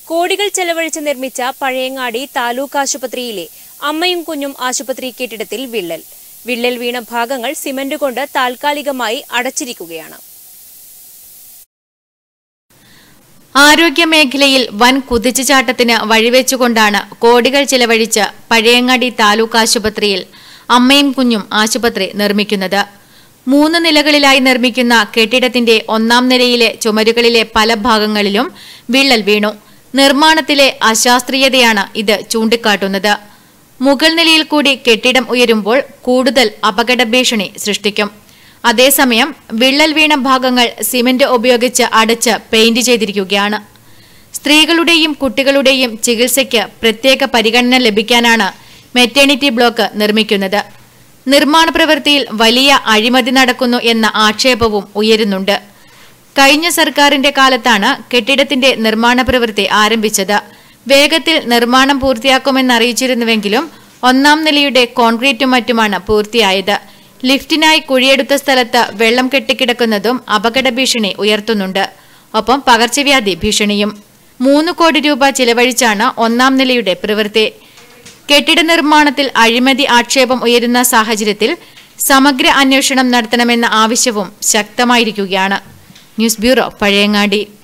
കോടികൾ ചെലവഴിച്ച് നിർമ്മിച്ച പഴയങ്ങാടി താലൂക്ക് ആശുപത്രിയിലെ അമ്മയും കുഞ്ഞും ആശുപത്രി കെട്ടിടത്തിൽ വിള്ളൽ വിള്ളൽ വീണ ഭാഗങ്ങൾ സിമന്റ് കൊണ്ട് താൽക്കാലികമായി അടച്ചിരിക്കുകയാണ് ആരോഗ്യമേഖലയിൽ വൻ കുതിച്ചുചാട്ടത്തിന് വഴിവെച്ചുകൊണ്ടാണ് കോടികൾ ചിലവഴിച്ച് പഴയങ്ങാടി താലൂക്ക് ആശുപത്രിയിൽ അമ്മയും കുഞ്ഞും ആശുപത്രി നിർമ്മിക്കുന്നത് മൂന്ന് നിലകളിലായി നിർമ്മിക്കുന്ന കെട്ടിടത്തിന്റെ ഒന്നാം നിലയിലെ ചുമരുകളിലെ പല ഭാഗങ്ങളിലും വിള്ളൽ വീണു നിർമ്മാണത്തിലെ അശാസ്ത്രീയതയാണ് ഇത് ചൂണ്ടിക്കാട്ടുന്നത് മുകൾ നിലയിൽ കൂടി കെട്ടിടം ഉയരുമ്പോൾ കൂടുതൽ അപകട ഭീഷണി സൃഷ്ടിക്കും അതേസമയം വിള്ളൽ വീണ ഭാഗങ്ങൾ സിമന്റ് ഉപയോഗിച്ച് അടച്ച് പെയിന്റ് ചെയ്തിരിക്കുകയാണ് സ്ത്രീകളുടെയും കുട്ടികളുടെയും ചികിത്സയ്ക്ക് പ്രത്യേക പരിഗണന ലഭിക്കാനാണ് മെറ്റേണിറ്റി ബ്ലോക്ക് നിർമ്മിക്കുന്നത് നിർമ്മാണ പ്രവൃത്തിയിൽ വലിയ അഴിമതി നടക്കുന്നു എന്ന ആക്ഷേപവും ഉയരുന്നുണ്ട് കഴിഞ്ഞ സർക്കാരിന്റെ കാലത്താണ് കെട്ടിടത്തിന്റെ നിർമ്മാണ പ്രവൃത്തി ആരംഭിച്ചത് വേഗത്തിൽ നിർമ്മാണം പൂർത്തിയാക്കുമെന്നറിയിച്ചിരുന്നുവെങ്കിലും ഒന്നാം നിലയുടെ കോൺക്രീറ്റും മറ്റുമാണ് പൂർത്തിയായത് ലിഫ്റ്റിനായി കുഴിയെടുത്ത സ്ഥലത്ത് വെള്ളം കെട്ടിക്കിടക്കുന്നതും അപകട ഭീഷണി ഉയർത്തുന്നുണ്ട് ഒപ്പം പകർച്ചവ്യാധി ഭീഷണിയും മൂന്ന് കോടി രൂപ ചിലവഴിച്ചാണ് ഒന്നാം നിലയുടെ പ്രവൃത്തി കെട്ടിട നിർമ്മാണത്തിൽ അഴിമതി ആക്ഷേപം ഉയരുന്ന സാഹചര്യത്തിൽ സമഗ്ര അന്വേഷണം നടത്തണമെന്ന ആവശ്യവും ശക്തമായിരിക്കുകയാണ് ന്യൂസ് ബ്യൂറോ പഴയങ്ങാടി